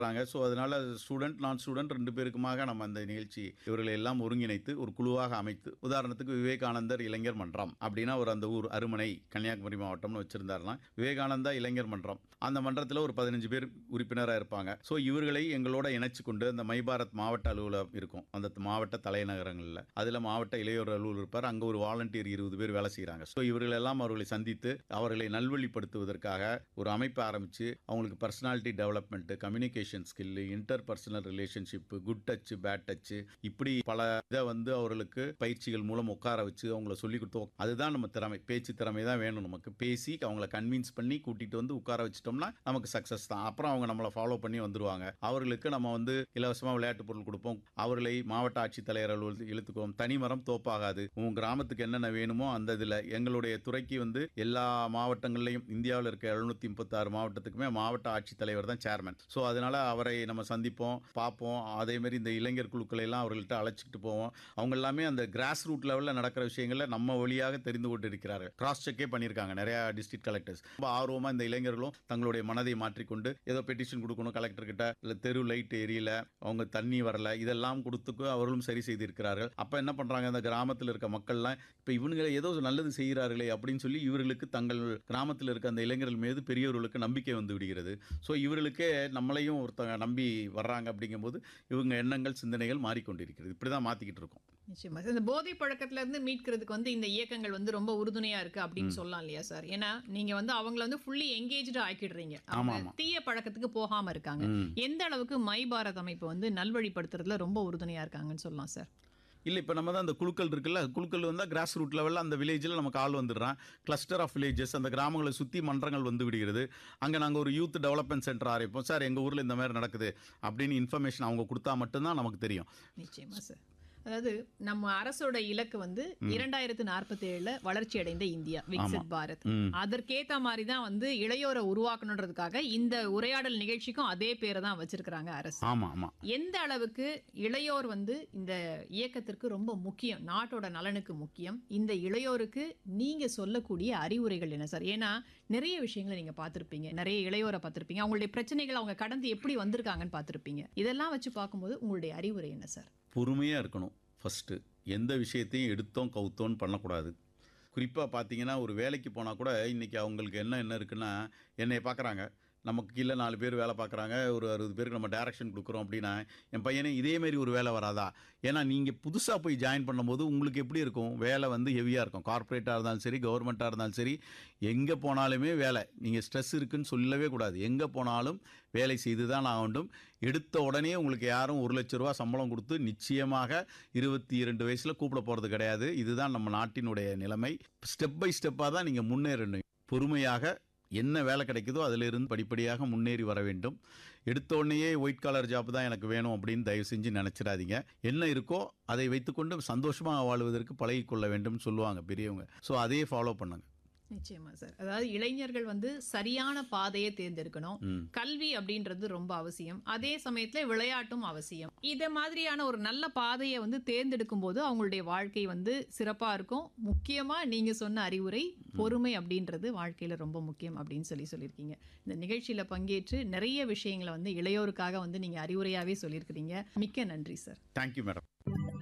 இருக்காங்க ஸோ அதனால ஸ்டூடெண்ட் நான் ஸ்டூடெண்ட் ரெண்டு பேருக்குமாக நம்ம அந்த நிகழ்ச்சி இவர்களை எல்லாம் ஒருங்கிணைத்து ஒரு குழுவாக அமைத்து உதாரணத்துக்கு விவேகானந்தர் இளைஞர் மன்றம் அப்படின்னா ஒரு அந்த ஊர் அருமனை கன்னியாகுமரி மாவட்டம்னு வச்சிருந்தாருன்னா விவேகானந்தா இளைஞர் மன்றம் அந்த மன்றத்தில் ஒரு பதினஞ்சு பேர் உறுப்பினராக இருப்பாங்க ஸோ இவர்களை எங்களோட இணைச்சு கொண்டு அந்த மை பாரத் மாவட்ட அலுவலகம் இருக்கும் அந்த மாவட்ட தலைநகரங்களில் அதில் மாவட்ட இளையோர் அலுவலர் இருப்பார் அங்கே ஒரு வாலண்டியர் இருபது பேர் வேலை செய்கிறாங்க ஸோ இவர்கள் எல்லாம் அவர்களை சந்தித்து அவர்களை நல்வழிப்படுத்துவதற்காக ஒரு அமைப்பை ஆரம்பித்து அவங்களுக்கு personality development communication skill interpersonal relationship good touch bad touch இப்படி பல இதை வந்து அவர்களுக்கு பயிற்சிகள் மூலம் உட்கார வச்சு அவங்கள சொல்லி கொடுத்தோம் அதுதான் நம்ம திறமை பேச்சு திறமை தான் வேணும் நமக்கு பேசி அவங்கள கன்வின்ஸ் பண்ணி கூட்டிட்டு வந்து உட்கார வச்சிட்டோம்னா நமக்கு சக்ஸஸ் தான் அப்புறம் அவங்க நம்மளை ஃபாலோ பண்ணி வந்துருவாங்க அவர்களுக்கு நம்ம வந்து இலவசமாக விளையாட்டு பொருள் கொடுப்போம் அவர்களை மாவட்ட ஆட்சித்தலைவர் அலுவலகத்தில் இழுத்துக்குவோம் தனிமரம் தோப்பாகாது உன் கிராமத்துக்கு என்னென்ன வேணுமோ அந்த இதில் எங்களுடைய துறைக்கு வந்து எல்லா மாவட்டங்கள்லையும் இந்தியாவில் இருக்க எழுநூத்தி முப்பத்தாறு மாவட்டத்துக்குமே மாவட்ட ஆட்சித்தலைவர் தான் சேர்மன் ஸோ அதனால அவரை நம்ம சந்திப்போம் பார்ப்போம் அதே மாதிரி இந்த இளைஞர் குழுக்களை எல்லாம் அவர்கள்ட்ட அழைச்சிட்டு போவோம் அவங்க எல்லாமே அந்த கிராஸ் ரூட் லெவலில் நடக்கிற விஷயங்களை நம்ம வழியாக தெரிந்து கொண்டு இருக்கிறார்கள் கிராஸ் செக்கே பண்ணியிருக்காங்க நிறைய டிஸ்ட்ரிக்ட் கலெக்டர்ஸ் ரொம்ப ஆர்வமாக இந்த இளைஞர்களும் தங்களுடைய மனதை மாற்றிக்கொண்டு ஏதோ பெட்டிஷன் கொடுக்கணும் கலெக்டர் கிட்ட இல்லை தெரு லைட் எரியல அவங்க தண்ணி வரல இதெல்லாம் கொடுத்துக்கு அவர்களும் சரி செய்திருக்கிறார்கள் அப்போ என்ன பண்ணுறாங்க அந்த கிராமத்தில் இருக்க மக்கள்லாம் இப்போ இவனுங்களை ஏதோ நல்லது செய்கிறார்களே அப்படின்னு சொல்லி இவர்களுக்கு தங்கள் கிராமத்தில் இருக்க அந்த இளைஞர்கள் மீது பெரியவர்களுக்கு நம்பிக்கை வந்து விடுகிறது ஸோ இவர்களுக்கே நம்மளையும் ஒருத்தங்க நம்பி வர்றாங்க அப்படிங்கும்போது இவங்க எண்ணங்கள் சிந்தனைகள் மாறிக்கொண்டிருக்கிறது இப்படி தான் மாற்றிக்கிட்டு இருக்கோம் நிச்சயமா சார். இந்த போதை பழக்கத்துல இருந்து மீட்கிறதுக்கு வந்து இந்த இயக்கங்கள் வந்து ரொம்ப உறுதுணையா இருக்கு அப்படின்னு சொல்லலாம் இல்லையா சார் ஏன்னா நீங்க வந்து அவங்கள வந்து ஃபுல்லி எங்கேஜ்டு ஆக்கிடுறீங்க அவங்க ஆமா. தீய பழக்கத்துக்கு போகாம இருக்காங்க ம். எந்த அளவுக்கு மை பாரத் அமைப்பு வந்து நல்வழிப்படுத்துறதுல ரொம்ப உறுதுணையா இருக்காங்கன்னு சொல்லலாம் சார் இல்லை இப்போ நம்ம தான் அந்த குழுக்கள் இருக்குல்ல குழுக்கள் வந்தால் கிராஸ் ரூட் லெவலில் அந்த வில்லேஜில் நமக்கு ஆள் வந்துடுறான் கிளஸ்டர் ஆஃப் வில்லேஜஸ் அந்த கிராமங்களை சுற்றி மன்றங்கள் வந்து விடுகிறது அங்கே நாங்கள் ஒரு யூத் டெவலப்மெண்ட் சென்டர் ஆரம்பிப்போம் சார் எங்கள் ஊரில் இந்த மாதிரி நடக்குது அப்படின்னு இன்ஃபர்மேஷன் அவங்க கொடுத்தா மட்டும்தான் நமக்கு தெரியும் நிச்சயமா சார் அதாவது நம்ம அரசோட இலக்கு வந்து இரண்டாயிரத்து நாற்பத்தி ஏழுல வளர்ச்சி அடைந்த இந்தியா விக்சித் பாரத் ம். அதற்கேத்த மாதிரி தான் வந்து இளையோரை உருவாக்கணுன்றதுக்காக இந்த உரையாடல் நிகழ்ச்சிக்கும் அதே பேரை தான் வச்சிருக்கிறாங்க அரசு ஆமாம் ஆமாம் எந்த அளவுக்கு இளையோர் வந்து இந்த இயக்கத்திற்கு ரொம்ப முக்கியம் நாட்டோட நலனுக்கு முக்கியம் இந்த இளையோருக்கு நீங்க சொல்லக்கூடிய அறிவுரைகள் என்ன சார் ஏன்னா நிறைய விஷயங்களை நீங்க பார்த்திருப்பீங்க நிறைய இளையோரை பார்த்திருப்பீங்க அவங்களுடைய பிரச்சனைகள் அவங்க கடந்து எப்படி வந்திருக்காங்கன்னு பார்த்திருப்பீங்க இதெல்லாம் வச்சு பார்க்கும்போது உங்களுடைய அறிவுரை என்ன சார் பொறுமையாக இருக்கணும் ஃபஸ்ட்டு எந்த விஷயத்தையும் எடுத்தோம் கவுத்தோன்னு பண்ணக்கூடாது குறிப்பாக பார்த்தீங்கன்னா ஒரு வேலைக்கு போனால் கூட இன்றைக்கி அவங்களுக்கு என்ன என்ன இருக்குன்னா என்னை பார்க்குறாங்க நமக்கு கீழே நாலு பேர் வேலை பார்க்குறாங்க ஒரு அறுபது பேருக்கு நம்ம டைரக்ஷன் கொடுக்குறோம் அப்படின்னா என் பையனே இதே மாதிரி ஒரு வேலை வராதா ஏன்னா நீங்கள் புதுசாக போய் ஜாயின் பண்ணும்போது உங்களுக்கு எப்படி இருக்கும் வேலை வந்து ஹெவியாக இருக்கும் கார்ப்பரேட்டாக இருந்தாலும் சரி கவர்மெண்ட்டாக இருந்தாலும் சரி எங்கே போனாலுமே வேலை நீங்கள் ஸ்ட்ரெஸ் இருக்குன்னு சொல்லவே கூடாது எங்கே போனாலும் வேலை செய்து தான் ஆகணும் எடுத்த உடனே உங்களுக்கு யாரும் ஒரு லட்ச ரூபா சம்பளம் கொடுத்து நிச்சயமாக இருபத்தி இரண்டு வயசில் கூப்பிட போகிறது கிடையாது இதுதான் நம்ம நாட்டினுடைய நிலைமை ஸ்டெப் பை ஸ்டெப்பாக தான் நீங்கள் முன்னேறணும் பொறுமையாக என்ன வேலை கிடைக்குதோ அதிலிருந்து படிப்படியாக முன்னேறி வர வேண்டும் எடுத்த உடனேயே ஒயிட் காலர் ஜாப் தான் எனக்கு வேணும் அப்படின்னு தயவு செஞ்சு நினச்சிடாதீங்க என்ன இருக்கோ அதை வைத்துக்கொண்டு சந்தோஷமாக வாழ்வதற்கு பழகிக்கொள்ள வேண்டும் சொல்லுவாங்க பெரியவங்க ஸோ அதையே ஃபாலோ பண்ணுங்க நிச்சயமா சார் அதாவது இளைஞர்கள் வந்து சரியான பாதையை தேர்ந்தெடுக்கணும் ம். கல்வி அப்படின்றது ரொம்ப அவசியம் அதே சமயத்துல விளையாட்டும் அவசியம் இத மாதிரியான ஒரு நல்ல பாதையை வந்து தேர்ந்தெடுக்கும் போது அவங்களுடைய வாழ்க்கை வந்து சிறப்பா இருக்கும் முக்கியமா நீங்க சொன்ன அறிவுரை பொறுமை அப்படின்றது வாழ்க்கையில ரொம்ப முக்கியம் அப்படின்னு சொல்லி சொல்லியிருக்கீங்க இந்த நிகழ்ச்சியில பங்கேற்று நிறைய விஷயங்களை வந்து இளையோருக்காக வந்து நீங்க அறிவுரையாவே சொல்லியிருக்கிறீங்க மிக்க நன்றி சார் தேங்க்யூ மேடம்